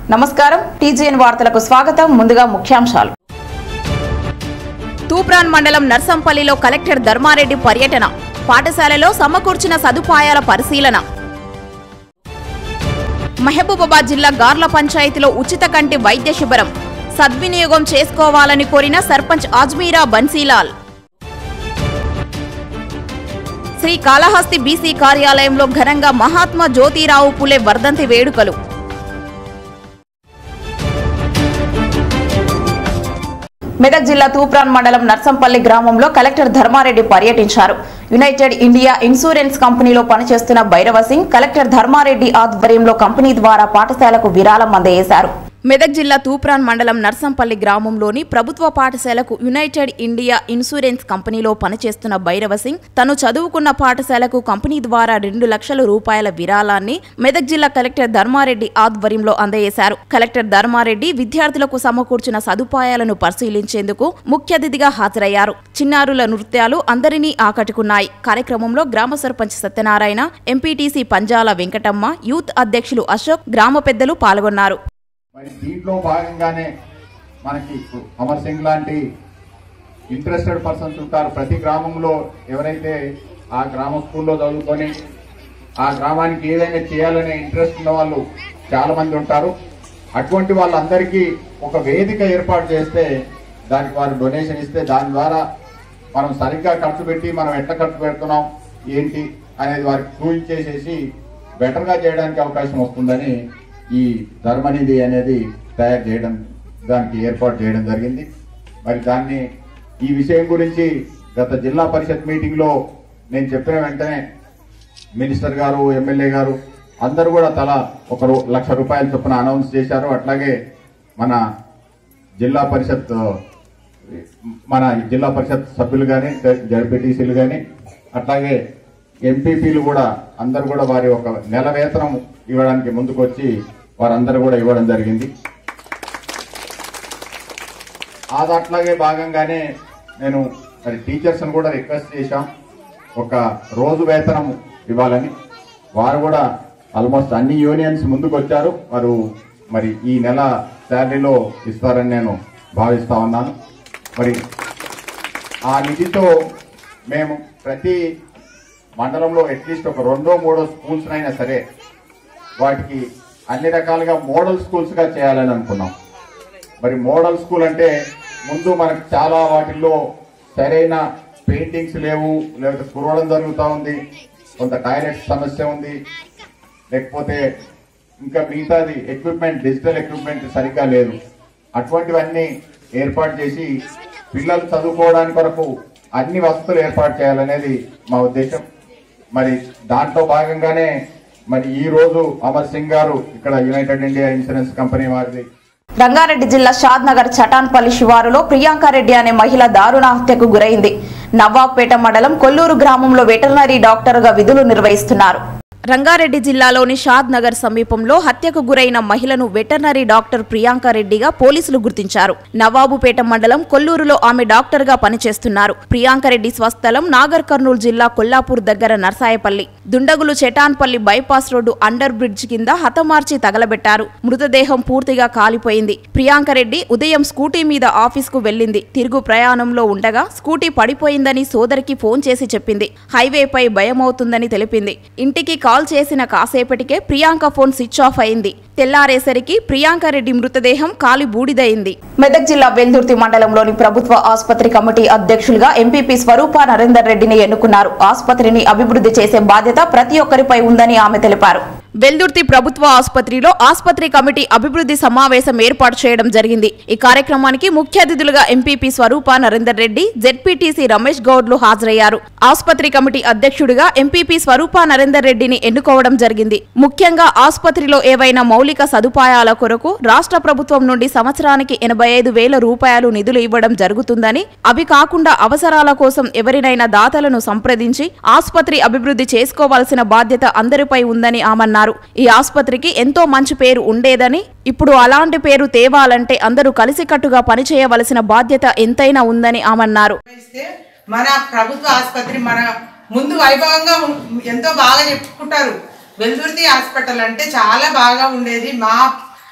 నమస్కారం టీజీఎన్ వార్తలకు స్వాగతం ముందుగా ముఖ్యాంశాలు తూప్రాన్ మండలం నర్సంపల్లిలో కలెక్టర్ ధర్మారెడ్డి పర్యటన పాఠశాలలో సమకూర్చిన సదుపాయాల పరిశీలన మహబూబాబాద్ జిల్లా గార్ల పంచాయతీలో ఉచిత కంటి వైద్య శిబిరం సద్వినియోగం చేసుకోవాలని కోరిన సర్పంచ్ ఆజ్మీరా బన్సీలాల్ శ్రీ కాళహస్తి బీసీ కార్యాలయంలో ఘనంగా మహాత్మా జ్యోతిరావు పులే వర్ధంతి వేడుకలు మెదక్ జిల్లా తూప్రాన్ మండలం నర్సంపల్లి గ్రామంలో కలెక్టర్ ధర్మారెడ్డి పర్యటించారు యునైటెడ్ ఇండియా ఇన్సూరెన్స్ కంపెనీలో పనిచేస్తున్న భైరవ సింగ్ కలెక్టర్ ధర్మారెడ్డి ఆధ్వర్యంలో కంపెనీ ద్వారా పాఠశాలకు విరాళం అందజేశారు మెదక్ జిల్లా తూప్రాన్ మండలం నర్సంపల్లి గ్రామంలోని ప్రభుత్వ పాఠశాలకు యునైటెడ్ ఇండియా ఇన్సూరెన్స్ కంపెనీలో పనిచేస్తున్న భైరవ సింగ్ తను చదువుకున్న పాఠశాలకు కంపెనీ ద్వారా రెండు లక్షల రూపాయల విరాళాన్ని మెదక్ జిల్లా కలెక్టర్ ధర్మారెడ్డి ఆధ్వర్యంలో అందజేశారు కలెక్టర్ ధర్మారెడ్డి విద్యార్థులకు సమకూర్చిన సదుపాయాలను పరిశీలించేందుకు ముఖ్య అతిథిగా హాజరయ్యారు చిన్నారుల నృత్యాలు అందరినీ ఆకట్టుకున్నాయి కార్యక్రమంలో గ్రామ సర్పంచ్ సత్యనారాయణ ఎంపీటీసీ పంజాల వెంకటమ్మ యూత్ అధ్యక్షులు అశోక్ గ్రామ పెద్దలు పాల్గొన్నారు మరి దీంట్లో భాగంగానే మనకి ఇప్పుడు అమర్ సింగ్ లాంటి ఇంట్రెస్టెడ్ పర్సన్స్ ఉంటారు ప్రతి గ్రామంలో ఎవరైతే ఆ గ్రామ స్కూల్లో చదువుకొని ఆ గ్రామానికి ఏదైనా చేయాలనే ఇంట్రెస్ట్ ఉన్న వాళ్ళు చాలా మంది ఉంటారు అటువంటి వాళ్ళందరికీ ఒక వేదిక ఏర్పాటు చేస్తే దానికి వారు డొనేషన్ ఇస్తే దాని ద్వారా మనం సరిగ్గా ఖర్చు పెట్టి మనం ఎట్లా ఖర్చు పెడుతున్నాం ఏంటి అనేది వారికి చూపించేసేసి బెటర్గా చేయడానికి అవకాశం వస్తుందని ఈ ధర్మనిధి అనేది తయారు చేయడం దానికి ఏర్పాటు చేయడం జరిగింది మరి దాన్ని ఈ విషయం గురించి గత జిల్లా పరిషత్ మీటింగ్ లో నేను చెప్పిన వెంటనే మినిస్టర్ గారు ఎమ్మెల్యే గారు అందరూ కూడా తలా ఒక రూ- లక్ష రూపాయల చొప్పున అనౌన్స్ చేశారు అట్లాగే మన జిల్లా పరిషత్ మన జిల్లా పరిషత్ సభ్యులు కానీ జడ్పీటీసీలు కానీ అట్లాగే ఎంపీపీలు కూడా అందరు కూడా వారి ఒక నెల వేతనం ఇవ్వడానికి ముందుకు వచ్చి వారందరూ కూడా ఇవ్వడం జరిగింది అది అట్లాగే భాగంగానే నేను మరి టీచర్స్ని కూడా రిక్వెస్ట్ చేశాం ఒక రోజు వేతనం ఇవ్వాలని వారు కూడా ఆల్మోస్ట్ అన్ని యూనియన్స్ ముందుకు వచ్చారు వారు మరి ఈ నెల శాలరీలో ఇస్తారని నేను భావిస్తా ఉన్నాను మరి ఆ నిధితో మేము ప్రతి మండలంలో అట్లీస్ట్ ఒక రెండో మూడో స్కూల్స్ అయినా సరే వాటికి అన్ని రకాలుగా మోడల్ స్కూల్స్ గా చేయాలని అనుకున్నాం మరి మోడల్ స్కూల్ అంటే ముందు మనకు చాలా వాటిల్లో సరైన పెయింటింగ్స్ లేవు లేకపోతే కురవడం జరుగుతూ ఉంది కొంత టాయిలెట్ సమస్య ఉంది లేకపోతే ఇంకా మిగతాది ఎక్విప్మెంట్ డిజిటల్ ఎక్విప్మెంట్ సరిగ్గా లేదు అటువంటివన్నీ ఏర్పాటు చేసి పిల్లలు చదువుకోవడానికి కొరకు అన్ని వసతులు ఏర్పాటు చేయాలనేది మా ఉద్దేశం మరి దాంట్లో భాగంగానే మరి ఈ రోజు అమర్ సింగ్ గారు ఇక్కడ యునైటెడ్ ఇండియా ఇన్సూరెన్స్ కంపెనీ వారిది రంగారెడ్డి జిల్లా షాద్ నగర్ చటాన్పల్లి శివారులో ప్రియాంకారెడ్డి అనే మహిళ దారుణ హత్యకు గురైంది నవాబ్పేట మండలం కొల్లూరు గ్రామంలో వెటర్నరీ డాక్టర్గా విధులు నిర్వహిస్తున్నారు రంగారెడ్డి జిల్లాలోని షాద్ నగర్ సమీపంలో హత్యకు గురైన మహిళను వెటర్నరీ డాక్టర్ ప్రియాంక రెడ్డిగా పోలీసులు గుర్తించారు నవాబుపేట మండలం కొల్లూరులో ఆమె డాక్టర్ గా పనిచేస్తున్నారు ప్రియాంక రెడ్డి స్వస్థలం నాగర్ కర్నూలు జిల్లా కొల్లాపూర్ దగ్గర నర్సాయపల్లి దుండగులు Chetanpalli bypass road under bridge కింద హతమార్చి తగలబెట్టారు మృతదేహం పూర్తిగా కాలిపోయింది ప్రియాంక రెడ్డి ఉదయం స్కూటీ మీద ఆఫీస్కు వెళ్లింది తిరుగు ప్రయాణంలో ఉండగా స్కూటీ పడిపోయిందని సోదరికి ఫోన్ చేసి చెప్పింది హైవేపై భయమవుతుందని తెలిపింది ఇంటికి కాల్ చేసిన కాసేపటికే ప్రియాంక ఫోన్ స్విచ్ ఆఫ్ అయింది తెల్లారేసరికి ప్రియాంక రెడ్డి మృతదేహం కాలి బూడిదయింది మెదక్ జిల్లా వెల్దుర్తి మండలంలోని ప్రభుత్వ ఆసుపత్రి కమిటీ అధ్యక్షులుగా ఎంపీపీ స్వరూప నరేందర్ రెడ్డిని ఎన్నుకున్నారు ఆసుపత్రిని అభివృద్ధి చేసే బాధ్యత ప్రతి ఒక్కరిపై ఉందని ఆమె తెలిపారు వెల్దుర్తి ప్రభుత్వ ఆసుపత్రిలో ఆసుపత్రి కమిటీ అభివృద్ధి సమావేశం ఏర్పాటు చేయడం జరిగింది ఈ కార్యక్రమానికి ముఖ్య అతిథులుగా ఎంపీపీ స్వరూప నరేందర్ రెడ్డి జెడ్పీటీసీ రమేష్ గౌడ్లు హాజరయ్యారు ఆసుపత్రి కమిటీ అధ్యక్షుడిగా ఎంపీపీ స్వరూప నరేందర్ రెడ్డిని ఎన్నుకోవడం జరిగింది ముఖ్యంగా ఆసుపత్రిలో ఏవైనా మౌలిక సదుపాయాల కొరకు రాష్ట్ర ప్రభుత్వం నుండి సంవత్సరానికి ఎనభై ఐదు వేల రూపాయలు నిధులు ఇవ్వడం జరుగుతుందని అవి కాకుండా అవసరాల కోసం ఎవరినైనా దాతలను సంప్రదించి ఆసుపత్రి అభివృద్ధి చేసుకోవాల్సిన బాధ్యత అందరిపై ఉందని ఆమన్నారు ఈ ఆసుపత్రికి ఎంతో మంచి పేరు ఉండేదని ఇప్పుడు అలాంటి పేరు తేవాలంటే అందరూ కలిసికట్టుగా పనిచేయవలసిన బాధ్యత ఎంతైనా ఉందని ఆమన్నారు ఇస్తే మన ప్రభుత్వ ఆసుపత్రి మన ముందు వైభవంగా ఉం- ఎంతో బాగా చెప్పుకుంటారు వెల్దుర్తి హాస్పిటల్ అంటే చాలా బాగా ఉండేది మా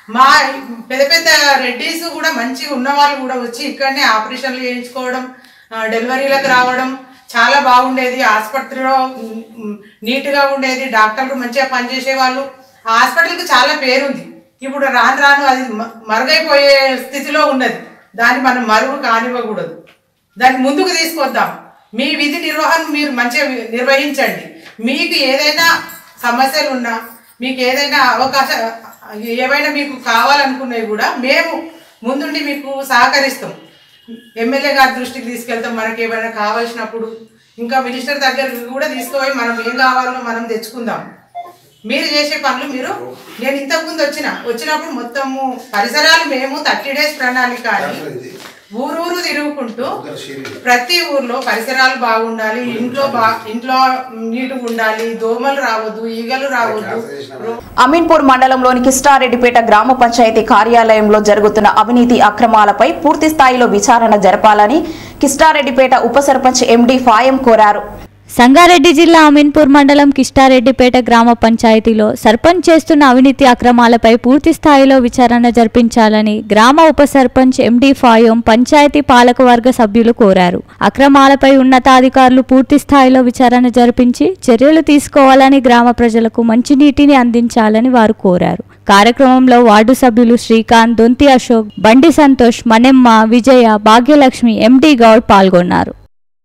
మా పెద్ద పెద్ద రెడ్డిస్ కూడా మంచిగా ఉన్న వాళ్ళు కూడా వచ్చి ఇక్కడనే ఆపరేషన్లు చేయించుకోవడం ఆ, డెలివరీలకు రావడం చాలా బాగుండేది ఆసుపత్రిలో ఉమ్, ఉమ్, నీట్గా ఉండేది డాక్టర్లు మంచిగా పనిచేసే వాళ్ళు ఆ హాస్పిటల్కి చాలా పేరుంది ఇప్పుడు రాను రాను అది మ- మరుగైపోయే స్థితిలో ఉన్నది దాన్ని మనం మరుగు కానివ్వకూడదు దాన్ని ముందుకు తీసుకొద్దాం మీ విధి నిర్వహణ మీరు మంచిగా వి- నిర్వహించండి మీకు ఏదైనా సమస్యలు ఉన్నా మీకు ఏదైనా అవకాశ ఏవైనా మీకు కావాలనుకున్నవి కూడా మేము ముందుండి మీకు సహకరిస్తాం ఎమ్మెల్యే గారి దృష్టికి తీసుకెళ్తాం మనకి ఏమైనా కావాల్సినప్పుడు ఇంకా మినిస్టర్ దగ్గరికి కూడా తీసుకుపోయి మనం ఏం కావాలో మనం తెచ్చుకుందాం మీరు చేసే పనులు మీరు నేను ఇంతకుముందు వచ్చిన వచ్చినప్పుడు మొత్తము పరిసరాలు మేము థర్టీ డేస్ ప్రణాళిక అని ఊరూరు తిరుగుకుంటూ ప్రతి ఊర్లో పరిసరాలు బాగుండాలి ఇంట్లో బా ఇంట్లో నీటుగా ఉండాలి దోమలు రావద్దు ఈగలు రావద్దు రో- అమీన్పూర్ మండలంలోని కిస్టారెడ్డిపేట గ్రామ పంచాయతీ కార్యాలయంలో జరుగుతున్న అవినీతి అక్రమాలపై పూర్తి స్థాయిలో విచారణ జరపాలని కిస్టారెడ్డిపేట ఉప సర్పంచ్ ఎండి ఫాయం కోరారు సంగారెడ్డి జిల్లా అమీన్పూర్ మండలం కిష్టారెడ్డిపేట గ్రామ పంచాయతీలో సర్పంచ్ చేస్తున్న అవినీతి అక్రమాలపై పూర్తి స్థాయిలో విచారణ జరిపించాలని గ్రామ ఉప సర్పంచ్ ఎండి ఫాయం పంచాయతీ పాలకవర్గ సభ్యులు కోరారు అక్రమాలపై ఉన్నతాధికారులు పూర్తి స్థాయిలో విచారణ జరిపించి చర్యలు తీసుకోవాలని గ్రామ ప్రజలకు మంచినీటిని అందించాలని వారు కోరారు కార్యక్రమంలో వార్డు సభ్యులు శ్రీకాంత్ దొంతి అశోక్ బండి సంతోష్ మణెమ్మ విజయ భాగ్యలక్ష్మి ఎండి గౌడ్ పాల్గొన్నారు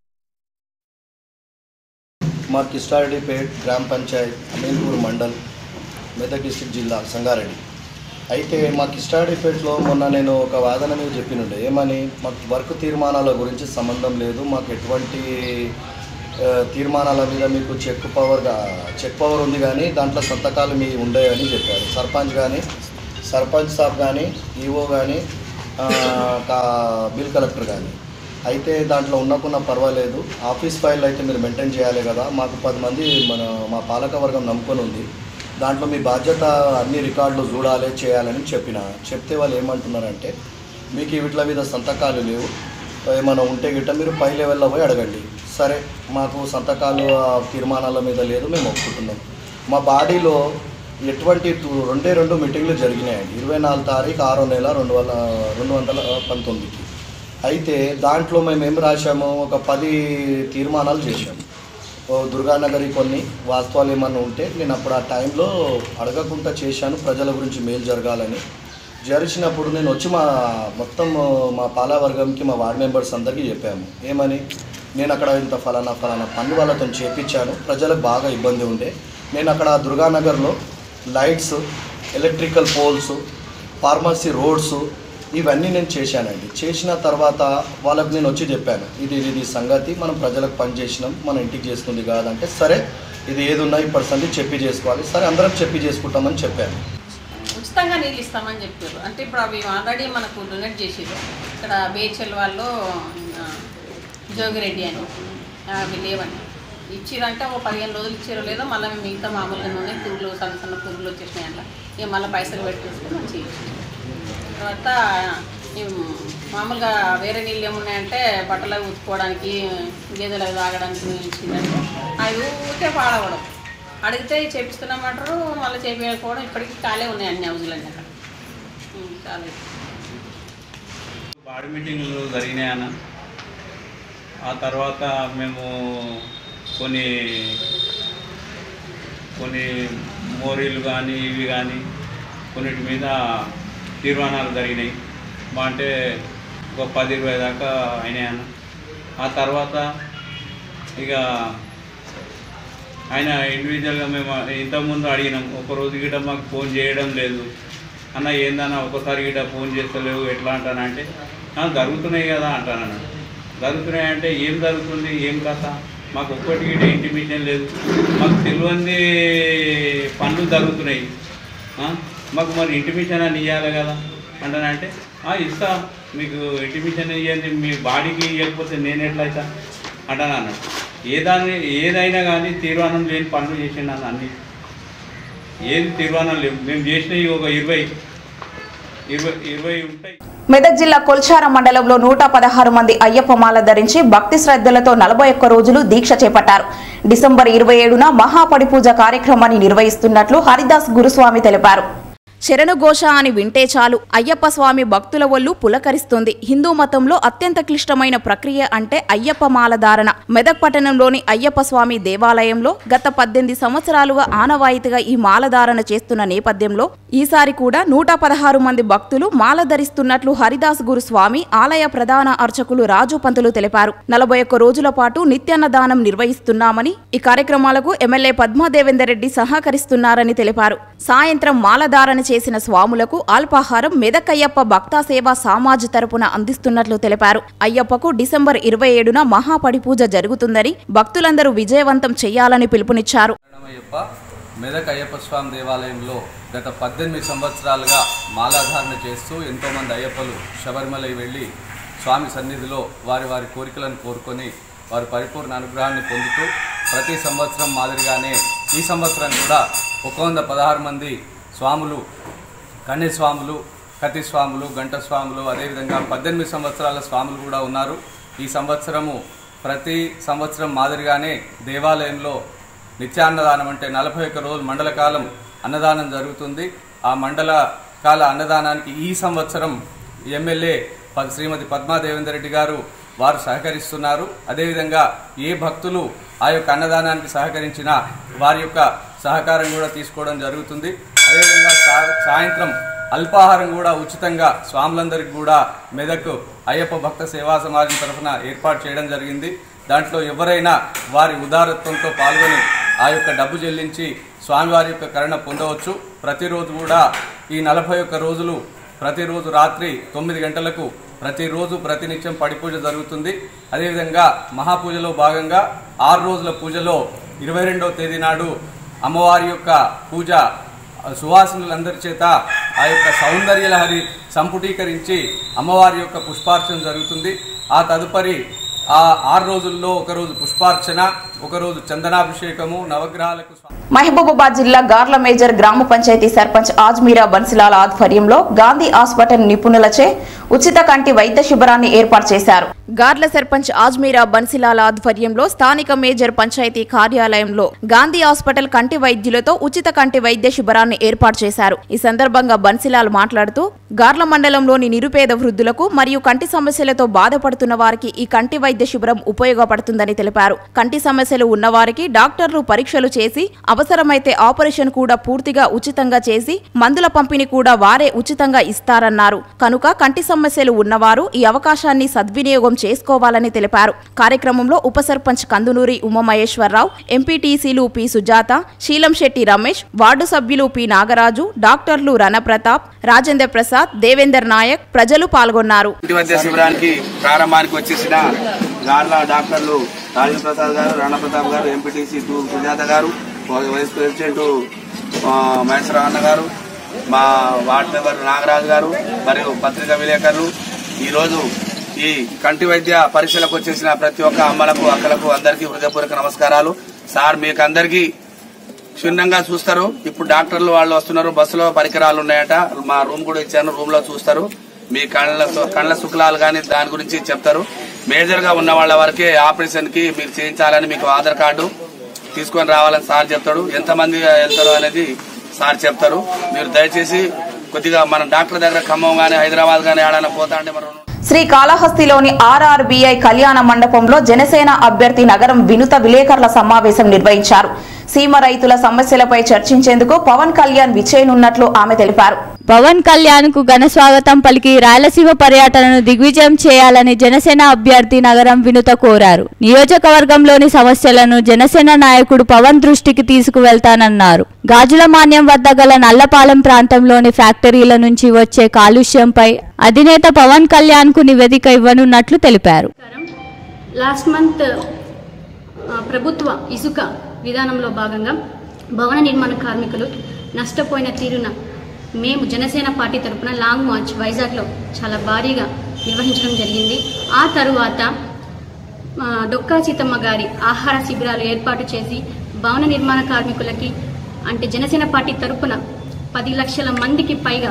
మా కిస్టారెడ్డిపేట్ గ్రామ పంచాయత్ అమీన్పూర్ మండల్ మెదక్ డిస్టిక్ జిల్లా సంగారెడ్డి అయితే మా కిస్టారెడ్డిపేటలో మొన్న నేను ఒక వాదన మీద చెప్పినుండే ఏమని మాకు వర్క్ తీర్మానాల గురించి సంబంధం లేదు మాకు ఎటువంటి ఆ, తీర్మానాల మీద మీకు చెక్ పవర్ చెక్ పవర్ ఉంది కానీ దాంట్లో సంతకాలు మీ ఉండేవని చెప్పారు సర్పంచ్ కానీ సర్పంచ్ సాబ్ కానీ ఈఓ కానీ బిల్ కలెక్టర్ కానీ అయితే దాంట్లో ఉన్నకున్న పర్వాలేదు ఆఫీస్ ఫైల్ అయితే మీరు మెయింటైన్ చేయాలి కదా మాకు పది మంది మన మా పాలక వర్గం నమ్ముకొని ఉంది దాంట్లో మీ బాధ్యత అన్ని రికార్డులు చూడాలి చేయాలని చెప్పిన చెప్తే వాళ్ళు ఏమంటున్నారంటే మీకు వీటిల మీద సంతకాలు లేవు ఏమైనా ఉంటే గిట్ట మీరు పై లెవెల్లో పోయి అడగండి సరే మాకు సంతకాలు ఆ తీర్మానాల మీద లేదు మేము ఒప్పుకుంటున్నాం మా బాడీలో ఎటువంటి టు- రెండే రెండు మీటింగ్లు జరిగినాయండి ఇరవై నాలుగు తారీఖు ఆరో నెల రెండు వందల రెండు వందల పంతొమ్మిదికి అయితే దాంట్లో మేము ఏం రాశాము ఒక పది తీర్మానాలు చేశాము ఓ దుర్గానగరి కొన్ని వాస్తవాలు ఏమన్నా ఉంటే నేను అప్పుడు ఆ టైంలో అడగకుండా చేశాను ప్రజల గురించి మేలు జరగాలని జరిచినప్పుడు నేను వచ్చి మా మొత్తం మా పాలవర్గంకి మా వార్డ్ మెంబర్స్ అందరికీ చెప్పాము ఏమని నేను అక్కడ ఇంత ఫలానా ఫలానా పన్ను వాళ్ళతో చేపించాను ప్రజలకు బాగా ఇబ్బంది ఉండే నేను అక్కడ దుర్గానగర్లో lights electrical poles pharmacy roads ఇవన్నీ నేను చేశానండి చేసిన తర్వాత వాళ్ళకి నేను వచ్చి చెప్పాను ఇది ఇది ఇది సంగతి మనం ప్రజలకు పని చేసినాం మన ఇంటికి చేసుకుంది కాదంటే సరే ఇది ఏది ఉన్నా ఈ పర్సెంట్ చెప్పి చేసుకోవాలి సరే అందరం చెప్పి చేసుకుంటామని చెప్పాను ఉచితంగా నీళ్ళు ఇస్తామని చెప్పారు అంటే ఇప్పుడు అవి ఆల్రెడీ మనకు డొనేట్ చేసారు ఇక్కడ బేచల్ వాళ్ళు ఆ, జోగిరెడ్డి అని ఆ, అవి లేవని ఇచ్చిరంటే ఒక పదిహేను రోజులు ఇచ్చారో లేదో మళ్ళీ మేము మిగతా మామూలుగా నూనె పురుగులు సన్న సన్న పురుగులు వచ్చేసినాయి అట్లా ఇక మళ్ళీ పైసలు పెట్టేసుకుని మంచిగా ఇచ్చారు. తర్వాత ఈ మామూలుగా వేరే నీళ్ళు ఏమున్నాయంటే బట్టలు అవి ఉతుక్కోవడానికి గేదెలు అవి తాగడానికి ఇచ్చిందంటే అవి ఊరికే పాడవడం అడిగితే చేపిస్తున్నామంటారు మళ్ళీ చేపించకపోవడం ఇప్పటికీ ఖాళీ ఉన్నాయి అన్ని హౌజులన్నీ అక్కడ ఉం, చాలా బాడీ మీటింగ్లు జరిగినాయి అన్న ఆ తర్వాత మేము కొన్ని కొన్ని మోరీలు కానీ ఇవి కానీ కొన్నిటి మీద తీర్మానాలు జరిగినాయి మా అంటే ఒక పది ఇరవై దాకా అయినాయి అన్న ఆ తర్వాత ఇక ఆయన ఇండివిజువల్గా మేము ఇంతకుముందు అడిగినాం ఒక రోజు గిట్ట మాకు ఫోన్ చేయడం లేదు అన్న ఏందన్నా ఒకసారి గిట్ట ఫోన్ చేస్తలేవు ఎట్లా అంటానంటే "ఆ, జరుగుతున్నాయి కదా అంటానన్నాడు జరుగుతున్నాయి అంటే ఏం జరుగుతుంది ఏం కథ మాకు ఒక్కటి గిట్ట ఇంటిమేషన్ లేదు మాకు తెలియంది పనులు జరుగుతున్నాయి ఆ, మాకు మరి ఇంటిమేషన్ అని ఇవ్వాలి కదా అంటానంటే "ఆ, ఇస్తా మీకు ఇంటిమేషన్ ఇవ్వండి మీ బాడీకి ఇవ్వకపోతే నేను ఎట్లా అవుతా అంటాను అన్నాడు ఏదాన్ని ఏదైనా కానీ తీర్మానం లేని పనులు చేసిండు అన్న అన్ని ఏది తీర్మానం లేవు మేము చేసినవి ఒక ఇరవై ఇరవై ఇరవై ఉంటాయి మెదక్ జిల్లా కొల్చార మండలంలో నూట పదహారు మంది అయ్యప్ప మాల ధరించి భక్తి శ్రద్ధలతో నలభై ఒక్క రోజులు దీక్ష చేపట్టారు డిసెంబర్ ఇరవై ఏడున మహాపడి పూజ కార్యక్రమాన్ని నిర్వహిస్తున్నట్లు హరిదాస్ గురుస్వామి తెలిపారు శరణుఘోష అని వింటే చాలు అయ్యప్ప స్వామి భక్తుల ఒళ్ళు పులకరిస్తుంది హిందూ మతంలో అత్యంత క్లిష్టమైన ప్రక్రియ అంటే అయ్యప్ప మాల ధారణ మెదక్ పట్టణంలోని అయ్యప్ప స్వామి దేవాలయంలో గత పద్దెనిమిది సంవత్సరాలుగా ఆనవాయితీగా ఈ మాల ధారణ చేస్తున్న నేపథ్యంలో ఈసారి కూడా నూట పదహారు మంది భక్తులు మాల ధరిస్తున్నట్లు హరిదాస్ గురు స్వామి ఆలయ ప్రధాన అర్చకులు రాజు పంతులు తెలిపారు నలభై ఒక్క రోజుల పాటు నిత్యాన్నదానం నిర్వహిస్తున్నామని ఈ కార్యక్రమాలకు ఎమ్మెల్యే పద్మాదేవేందర్ రెడ్డి సహకరిస్తున్నారని తెలిపారు సాయంత్రం మాలధారణ చేసిన స్వాములకు అల్పాహారం మెదక్ అయ్యప్ప భక్తా సేవా సమాజ్ తరపున అందిస్తున్నట్లు తెలిపారు అయ్యప్పకు డిసెంబర్ ఇరవై ఏడున మహాపడి పూజ జరుగుతుందని భక్తులందరూ విజయవంతం చేయాలని పిలుపునిచ్చారు అయ్యప్ప మెదక్ అయ్యప్ప స్వామి దేవాలయంలో గత పద్దెనిమిది సంవత్సరాలుగా మాలాధారణ చేస్తూ ఎంతోమంది అయ్యప్పలు శబరిమలై వెళ్ళి స్వామి సన్నిధిలో వారి వారి కోరికలను కోరుకొని వారి పరిపూర్ణ అనుగ్రహాన్ని పొందుతూ ప్రతి సంవత్సరం మాదిరిగానే ఈ సంవత్సరం కూడా ఒక వంద పదహారు మంది స్వాములు కన్య స్వాములు కతి స్వాములు గంట స్వాములు అదేవిధంగా పద్దెనిమిది సంవత్సరాల స్వాములు కూడా ఉన్నారు ఈ సంవత్సరము ప్రతి సంవత్సరం మాదిరిగానే దేవాలయంలో నిత్యాన్నదానం అంటే నలభై ఒక్క రోజులు మండల కాలం అన్నదానం జరుగుతుంది ఆ మండల కాల అన్నదానానికి ఈ సంవత్సరం ఎమ్మెల్యే ప- శ్రీమతి పద్మాదేవేందర్ రెడ్డి గారు వారు సహకరిస్తున్నారు అదేవిధంగా ఏ భక్తులు ఆ యొక్క అన్నదానానికి సహకరించినా వారి యొక్క సహకారం కూడా తీసుకోవడం జరుగుతుంది అదేవిధంగా సా- సాయంత్రం అల్పాహారం కూడా ఉచితంగా స్వాములందరికీ కూడా మెదక్ అయ్యప్ప భక్త సేవా సమాజం తరఫున ఏర్పాటు చేయడం జరిగింది దాంట్లో ఎవరైనా వారి ఉదారత్వంతో పాల్గొని ఆ యొక్క డబ్బు చెల్లించి స్వామివారి యొక్క కరుణ పొందవచ్చు ప్రతిరోజు కూడా ఈ నలభై ఒక్క రోజులు ప్రతిరోజు రాత్రి తొమ్మిది గంటలకు ప్రతిరోజు ప్రతినిత్యం పడిపూజ జరుగుతుంది అదేవిధంగా మహాపూజలో భాగంగా ఆరు రోజుల పూజలో ఇరవై రెండవ తేదీ నాడు అమ్మవారి యొక్క పూజ సువాసనులందరి చేత ఆ యొక్క సౌందర్య లహరి సంపుటీకరించి అమ్మవారి యొక్క పుష్పార్చన జరుగుతుంది ఆ తదుపరి ఆ ఆరు రోజుల్లో ఒకరోజు పుష్పార్చన ఒకరోజు చందనాభిషేకము నవగ్రహాలకు స్వా- మహబూబాబాద్ జిల్లా గార్ల మేజర్ గ్రామ పంచాయతీ సర్పంచ్ ఆజ్మీరా బన్సిలాల ఆధ్వర్యంలో గాంధీ హాస్పిటల్ నిపుణులచే ఉచిత కంటి వైద్య శిబిరాన్ని ఏర్పాటు చేశారు గార్ల సర్పంచ్ ఆజ్మీరా బన్సిలాల ఆధ్వర్యంలో స్థానిక మేజర్ పంచాయతీ కార్యాలయంలో గాంధీ హాస్పిటల్ కంటి వైద్యులతో ఉచిత కంటి వైద్య శిబిరాన్ని ఏర్పాటు చేశారు ఈ సందర్భంగా బన్సిలాల్ మాట్లాడుతూ గార్ల మండలంలోని నిరుపేద వృద్ధులకు మరియు కంటి సమస్యలతో బాధపడుతున్న వారికి ఈ కంటి వైద్య శిబిరం ఉపయోగపడుతుందని తెలిపారు కంటి సమస్యలు ఉన్నవారికి డాక్టర్లు పరీక్షలు చేసి అవసరమైతే ఆపరేషన్ కూడా పూర్తిగా ఉచితంగా చేసి మందుల పంపిణీ కూడా వారే ఉచితంగా ఇస్తారన్నారు కనుక కంటి సమస్యలు ఉన్నవారు ఈ అవకాశాన్ని సద్వినియోగం చేసుకోవాలని తెలిపారు కార్యక్రమంలో ఉప సర్పంచ్ కందునూరి ఉమామహేశ్వరరావు ఎంపీటీసీలు పి సుజాత శీలం శెట్టి రమేష్ వార్డు సభ్యులు పి నాగరాజు డాక్టర్లు రణప్రతాప్ రాజేంద్ర ప్రసాద్ దేవేందర్ నాయక్ ప్రజలు పాల్గొన్నారు ఇంటి వైద్య శిబిరానికి ప్రారంభానికి వచ్చేసిన గార్ల డాక్టర్లు రాజేంద్ర ప్రసాద్ గారు రాణప్రతాప్ గారు ఎంపీటీసీ టూ సుజాత గారు వైస్ ప్రెసిడెంట్ ఆ, మహేశ్వరరావు అన్న గారు మా వార్డు మెంబర్ నాగరాజు గారు మరియు పత్రికా విలేకరులు ఈరోజు ఈ కంటి వైద్య పరీక్షలకు వచ్చేసిన ప్రతి ఒక్క అమ్మలకు అక్కలకు అందరికీ హృదయపూర్వక నమస్కారాలు సార్ మీకు అందరికీ క్షుణ్ణంగా చూస్తారు ఇప్పుడు డాక్టర్లు వాళ్ళు వస్తున్నారు బస్సులో పరికరాలు ఉన్నాయట మా రూమ్ కూడా ఇచ్చాను రూమ్ లో చూస్తారు మీ కళ్ళ కళ్ళ శుక్లాలు కానీ దాని గురించి చెప్తారు మేజర్ గా ఉన్న వాళ్ళ వరకే ఆపరేషన్ కి మీరు చేయించాలని మీకు ఆధార్ కార్డు తీసుకొని రావాలని సార్ చెప్తాడు ఎంతమంది వెళ్తారో అనేది సార్ చెప్తారు మీరు దయచేసి కొద్దిగా మన డాక్టర్ దగ్గర ఖమ్మం గానీ హైదరాబాద్ గానీ ఏడైనా పోతా అంటే మనం శ్రీ కాళహస్తిలోని ఆర్ఆర్బీఐ కళ్యాణ మండపంలో జనసేన అభ్యర్థి నగరం వినుత విలేకరుల సమావేశం నిర్వహించారు సీమ రైతుల సమస్యలపై చర్చించేందుకు పవన్ కళ్యాణ్ విచ్చేయనున్నట్లు ఆమె తెలిపారు పవన్ కళ్యాణ్ కు ఘన స్వాగతం పలికి రాయలసీమ పర్యటనను దిగ్విజయం చేయాలని జనసేన అభ్యర్థి నగరం వినుత కోరారు నియోజకవర్గంలోని సమస్యలను జనసేన నాయకుడు పవన్ దృష్టికి తీసుకువెళ్తానన్నారు గాజుల మాన్యం వద్ద గల నల్లపాలెం ప్రాంతంలోని ఫ్యాక్టరీల నుంచి వచ్చే కాలుష్యంపై అధినేత పవన్ కళ్యాణ్ కు నివేదిక ఇవ్వనున్నట్లు తెలిపారు లాస్ట్ మంత్ ఆ, ప్రభుత్వ ఇసుక విధానంలో భాగంగా భవన నిర్మాణ కార్మికులు నష్టపోయిన తీరున మేము జనసేన పార్టీ తరపున లాంగ్ మార్చ్ వైజాగ్లో చాలా భారీగా నిర్వహించడం జరిగింది ఆ తరువాత ఆ, డొక్కా సీతమ్మ గారి ఆహార శిబిరాలు ఏర్పాటు చేసి భవన నిర్మాణ కార్మికులకి అంటే జనసేన పార్టీ తరపున పది లక్షల మందికి పైగా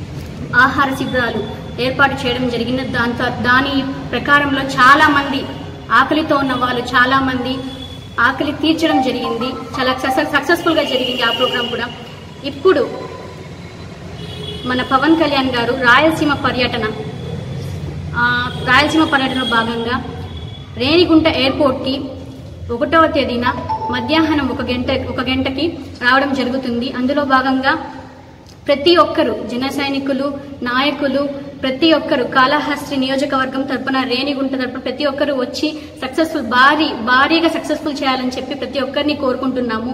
ఆహార శిబిరాలు ఏర్పాటు చేయడం జరిగింది దాంతో దాని ప్రకారంలో చాలా మంది ఆకలితో ఉన్న వాళ్ళు చాలా మంది ఆకలి తీర్చడం జరిగింది చాలా సక్సెస్ఫుల్ గా జరిగింది ఆ ప్రోగ్రాం కూడా ఇప్పుడు మన పవన్ కళ్యాణ్ గారు రాయలసీమ పర్యటన ఆ, రాయలసీమ పర్యటనలో భాగంగా రేణిగుంట ఎయిర్పోర్ట్కి ఒకటవ తేదీన మధ్యాహ్నం ఒక గంట ఒక గంటకి రావడం జరుగుతుంది అందులో భాగంగా ప్రతి ఒక్కరు జన సైనికులు నాయకులు ప్రతి ఒక్కరు కాళహస్తి నియోజకవర్గం తరపున రేణిగుంట తరపున ప్రతి ఒక్కరు వచ్చి సక్సెస్ఫుల్ భారీ భారీగా సక్సెస్ఫుల్ చేయాలని చెప్పి ప్రతి ఒక్కరిని కోరుకుంటున్నాము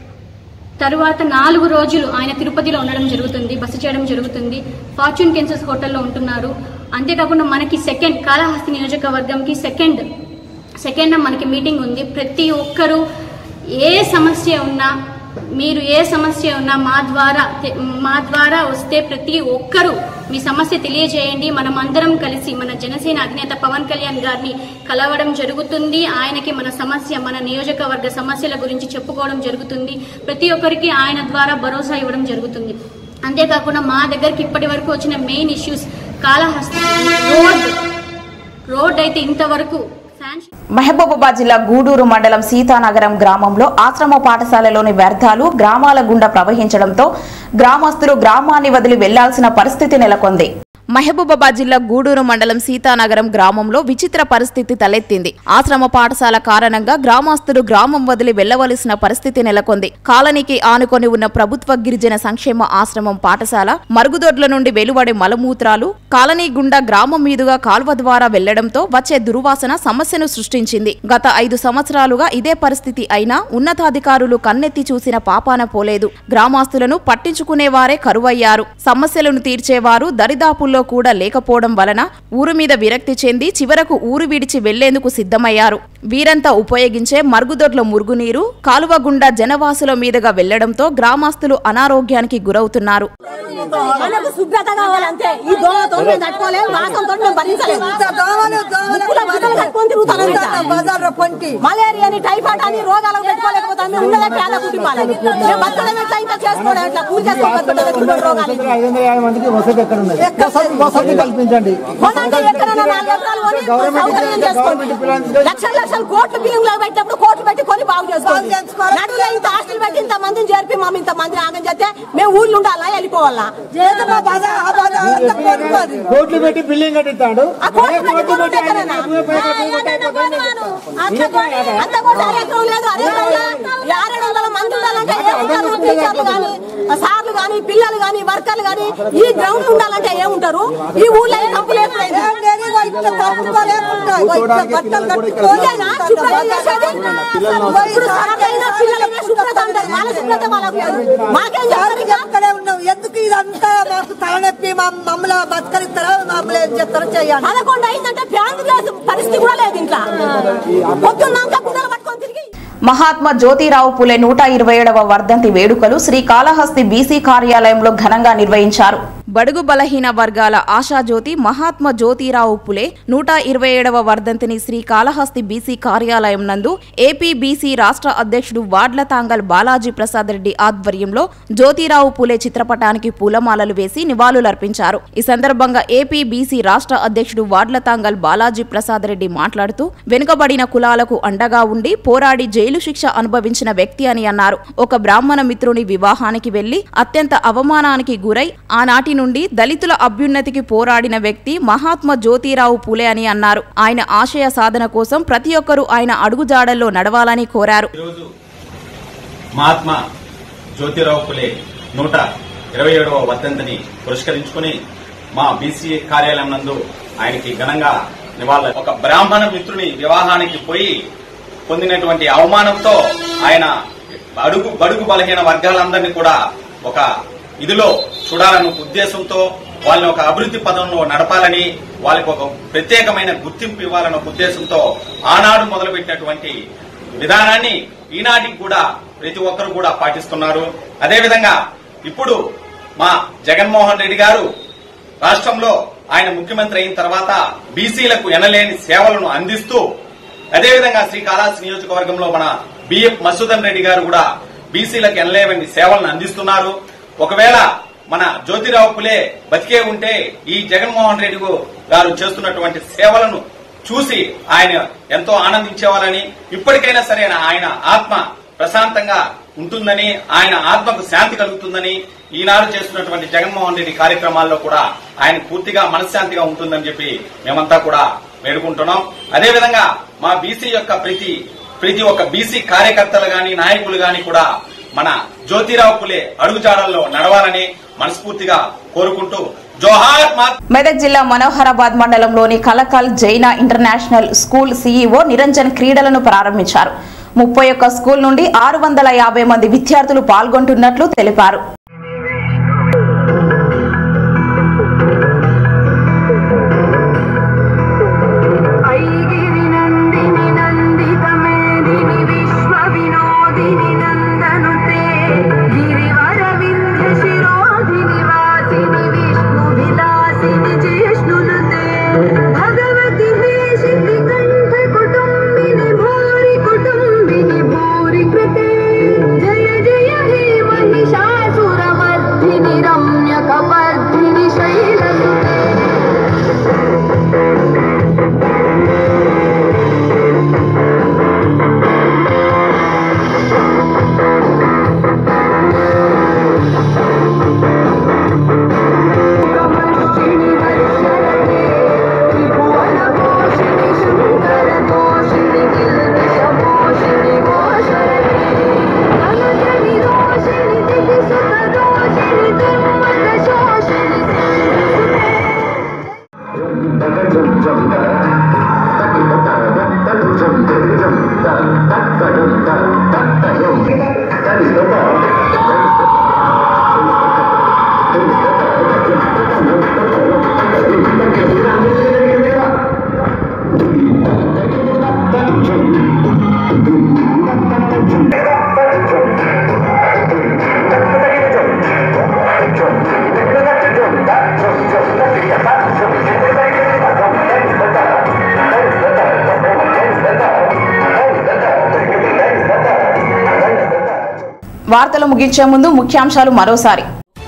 తరువాత నాలుగు రోజులు ఆయన తిరుపతిలో ఉండడం జరుగుతుంది బస చేయడం జరుగుతుంది ఫార్చ్యూన్ కెన్సెస్ హోటల్లో ఉంటున్నారు అంతేకాకుండా మనకి సెకండ్ కాళహస్తి నియోజకవర్గంకి సెకండ్ సెకండ్ మనకి మీటింగ్ ఉంది ప్రతి ఒక్కరూ ఏ సమస్య ఉన్నా మీరు ఏ సమస్య ఉన్నా మా ద్వారా తె- మా ద్వారా వస్తే ప్రతి ఒక్కరూ మీ సమస్య తెలియజేయండి మనం అందరం కలిసి మన జనసేన అధినేత పవన్ కళ్యాణ్ గారిని కలవడం జరుగుతుంది ఆయనకి మన సమస్య మన నియోజకవర్గ సమస్యల గురించి చెప్పుకోవడం జరుగుతుంది ప్రతి ఒక్కరికి ఆయన ద్వారా భరోసా ఇవ్వడం జరుగుతుంది అంతేకాకుండా మా దగ్గరికి ఇప్పటి వరకు వచ్చిన main issues Kalahasti road road అయితే ఇంతవరకు శాంక్షన్ మహబూబాబాద్ జిల్లా గూడూరు మండలం సీతానగరం గ్రామంలో ఆశ్రమ పాఠశాలలోని వ్యర్థాలు గ్రామాల గుండా ప్రవహించడంతో గ్రామస్తులు గ్రామాన్ని వదిలి వెళ్లాల్సిన పరిస్థితి నెలకొంది మహబూబాబాద్ జిల్లా గూడూరు మండలం సీతానగరం గ్రామంలో విచిత్ర పరిస్థితి తలెత్తింది ఆశ్రమ పాఠశాల కారణంగా గ్రామస్తులు గ్రామం వదిలి వెళ్లవలసిన పరిస్థితి నెలకొంది కాలనీకి ఆనుకొని ఉన్న ప్రభుత్వ గిరిజన సంక్షేమ ఆశ్రమం పాఠశాల మరుగుదొడ్ల నుండి వెలువడే మలమూత్రాలు కాలనీ గుండా గ్రామం మీదుగా కాల్వ ద్వారా వెళ్లడంతో వచ్చే దుర్వాసన సమస్యను సృష్టించింది గత ఐదు సంవత్సరాలుగా ఇదే పరిస్థితి అయినా ఉన్నతాధికారులు కన్నెత్తి చూసిన పాపాన పోలేదు గ్రామస్తులను పట్టించుకునేవారే కరువయ్యారు సమస్యలను తీర్చేవారు దరిదాపుల్లో కూడా లేకపోవడం వలన ఊరు మీద విరక్తి చెంది చివరకు ఊరు విడిచి వెళ్లేందుకు సిద్ధమయ్యారు వీరంతా ఉపయోగించే మరుగుదొడ్ల మురుగునీరు కాలువ గుండా జనవాసుల మీదుగా వెళ్లడంతో గ్రామస్తులు అనారోగ్యానికి గురవుతున్నారు మనకు శుభ్రత కావాలంతే ఈ దోమతో మేము తట్టుకోలేము వాసంతో మేము భరించలేము ముక్కులో గుడ్డలు కట్టుకొని తిరుగుతాను ఇంకా. మలేరియా అని టైఫాయిడ్ అని రోగాలకు పెట్టుకోలేకపోతాం మేము ఉన్నదే పేద కుటుంబాలని మేము బతకడం ఎట్లా ఇంకా చేసుకోవడం ఎట్లా కూలి చేసుకోవడం బతకడం ఎట్లా రోగాలు ఐదు వందల యాభై మందికి వసతి ఎక్కడ ఉన్నది వసతి- వసతి కల్పించండి కొనండి ఎక్కడైనా నాలుగు ఎకరాలు కొని సౌకర్యం చేసుకోండి. లక్షల లక్షల కోట్లు బిల్లులు పెట్టినప్పుడు కోట్లు పెట్టి కొని బాగు చేసుకోండి నడులో ఇంత హాస్టల్ పెట్టి ఇంత మందిని చేర్పి మా ఇంత మంది ఆగం చేస్తే మేము ఊర్లు ఉండాలా వెళ్ళిపోవాలా కోట్లు పెట్టి బిల్డింగ్ కట్టిస్తాడు ఆ కోట్లు పెట్టి కొనుంటే ఎక్కడైనా? అట్లా కొని అంత కూడా అరెకరం లేదు అరెకరంలో ఆరేడు వందల మంది ఉండాలంటే ఏముంటారు టీచర్లు కానీ సార్లు కానీ పిల్లలు కానీ వర్కర్లు కానీ ఈ గ్రౌండ్ ఉండాలంటే ఏముంటారు ఈ ఊళ్ళో ఏ తప్పు లేదు ఇదేనా శుభ్రత చేసేది? ఇప్పుడు సార్లైనా పిల్లలైనా శుభ్రత అంటారు వాళ్ళ శుభ్రత వాళ్ళకు లేదు మాకేం చెప్తారు ఇక? ఎందుకు ఇదంతా మాకు తలనొప్పి మా మమ్మల్ని బతకరిస్తారా మమ్మల్ని ఏం చేస్తారో చేయాలి పదకొండు అయిందంటే ఫ్యాన్ లేదు పరిస్థితి కూడా లేదు ఇంట్లో పొద్దున్నాక గుడ్డలు పట్టుకొని తిరిగి మహాత్మా జ్యోతిరావు పులే నూట ఇరవై ఏడవ వర్ధంతి వేడుకలు శ్రీ కాళహస్తి బీసీ కార్యాలయంలో ఘనంగా నిర్వహించారు బడుగు బలహీన వర్గాల ఆశాజ్యోతి మహాత్మా జ్యోతిరావు పులే నూట ఇరవై ఏడవ వర్ధంతిని శ్రీ కాళహస్తి బీసీ కార్యాలయం నందు ఏపీ బీసీ రాష్ట్ర అధ్యక్షుడు వాడ్ల తాంగల్ బాలాజీ ప్రసాద్ రెడ్డి ఆధ్వర్యంలో జ్యోతిరావు పులే చిత్రపటానికి పూలమాలలు వేసి నివాళులర్పించారు ఈ సందర్భంగా ఏపీ బీసీ రాష్ట్ర అధ్యక్షుడు వాడ్ల తాంగల్ బాలాజీ ప్రసాద్ రెడ్డి మాట్లాడుతూ వెనుకబడిన కులాలకు అండగా ఉండి పోరాడి జైలు శిక్ష అనుభవించిన వ్యక్తి అని అన్నారు ఒక బ్రాహ్మణ మిత్రుని వివాహానికి వెళ్లి అత్యంత అవమానానికి గురై ఆనాటి నుండి దళితుల అభ్యున్నతికి పోరాడిన వ్యక్తి మహాత్మా జ్యోతిరావు పూలే అని అన్నారు ఆయన ఆశయ సాధన కోసం ప్రతి ఒక్కరూ ఆయన అడుగుజాడల్లో నడవాలని కోరారు ఈరోజు మహాత్మా జ్యోతిరావు పులే నూట ఇరవై ఏడవ వర్ధంతిని పురస్కరించుకుని మా బీసీ కార్యాలయం నందు ఆయనకి ఘనంగా నివాళులు ఒక బ్రాహ్మణ మిత్రుని వివాహానికి పోయి పొందినటువంటి అవమానంతో ఆయన అడుగు బడుగు బలహీన వర్గాలందరినీ కూడా ఒక ఇదిలో చూడాలన్న ఉద్దేశంతో వాళ్ళని ఒక అభివృద్ధి పదంలో నడపాలని వాళ్ళకి ఒక ప్రత్యేకమైన గుర్తింపు ఇవ్వాలన్న ఉద్దేశంతో ఆనాడు మొదలుపెట్టినటువంటి విధానాన్ని ఈనాటికి కూడా ప్రతి ఒక్కరు కూడా పాటిస్తున్నారు అదేవిధంగా ఇప్పుడు మా జగన్మోహన్ రెడ్డి గారు రాష్ట్రంలో ఆయన ముఖ్యమంత్రి అయిన తర్వాత బీసీలకు ఎనలేని సేవలను అందిస్తూ అదేవిధంగా శ్రీకాళహస్తి నియోజకవర్గంలో మన బిఎఫ్ మసూదన్ రెడ్డి గారు కూడా బీసీలకు ఎనలేని సేవలను అందిస్తున్నారు ఒకవేళ మన జ్యోతిరావు పులే బతికే ఉంటే ఈ జగన్మోహన్ రెడ్డి గారు చేస్తున్నటువంటి సేవలను చూసి ఆయన ఎంతో ఆనందించేవాళ్ళని ఇప్పటికైనా సరే ఆయన ఆత్మ ప్రశాంతంగా ఉంటుందని ఆయన ఆత్మకు శాంతి కలుగుతుందని ఈనాడు చేస్తున్నటువంటి జగన్మోహన్ రెడ్డి కార్యక్రమాల్లో కూడా ఆయన పూర్తిగా మనశ్శాంతిగా ఉంటుందని చెప్పి మేమంతా కూడా వేడుకుంటున్నాం అదేవిధంగా మా బీసీ యొక్క ప్రతి ప్రతి ఒక్క బీసీ కార్యకర్తలు గాని నాయకులు గాని కూడా మన జ్యోతిరావు పులే అడుగుజాడల్లో నడవాలని మనస్ఫూర్తిగా కోరుకుంటూ జోహార్ మా మెదక్ జిల్లా మనోహరాబాద్ మండలంలోని Kalakal Jaina international school CEO Niranjan క్రీడలను ప్రారంభించారు ముప్పై ఒక్క స్కూల్ నుండి ఆరు వందల యాభై మంది విద్యార్థులు పాల్గొంటున్నట్లు తెలిపారు ఐగిరి నందిని నందిత మేదిని విశ్వ వినోదిని నందనుతే గిరివర వింధ్య శిరోధిని వాసిని విష్ణు విలాసిని జిష్ణునుతే భగవతి హేషితి కంఠ కుటుంబిని భూరి కుటుంబిని భూరి కృతే జయ జయ హే మహిషాసురమర్ధిని రమ్య కపర్ధిని శైలసుతే వార్తలు ముగించే ముందు ముఖ్యాంశాలు మరోసారి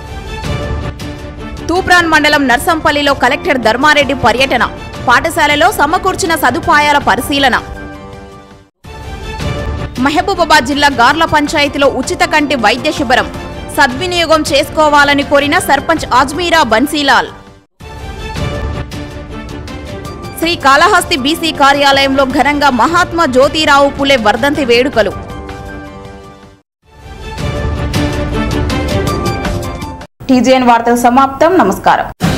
తూప్రాన్ మండలం నర్సంపల్లిలో కలెక్టర్ ధర్మారెడ్డి పర్యటన పాఠశాలలో సమకూర్చిన సదుపాయాల పరిశీలన మహబూబాబాద్ జిల్లా గార్ల పంచాయతీలో ఉచిత కంటి వైద్య శిబిరం సద్వినియోగం చేసుకోవాలని కోరిన సర్పంచ్ ఆజ్మీరా బన్సీలాల్ శ్రీ కాళహస్తి బీసీ కార్యాలయంలో ఘనంగా మహాత్మా జ్యోతిరావు పులే వర్ధంతి వేడుకలు టీజీఎన్ వార్తలు సమాప్తం నమస్కారం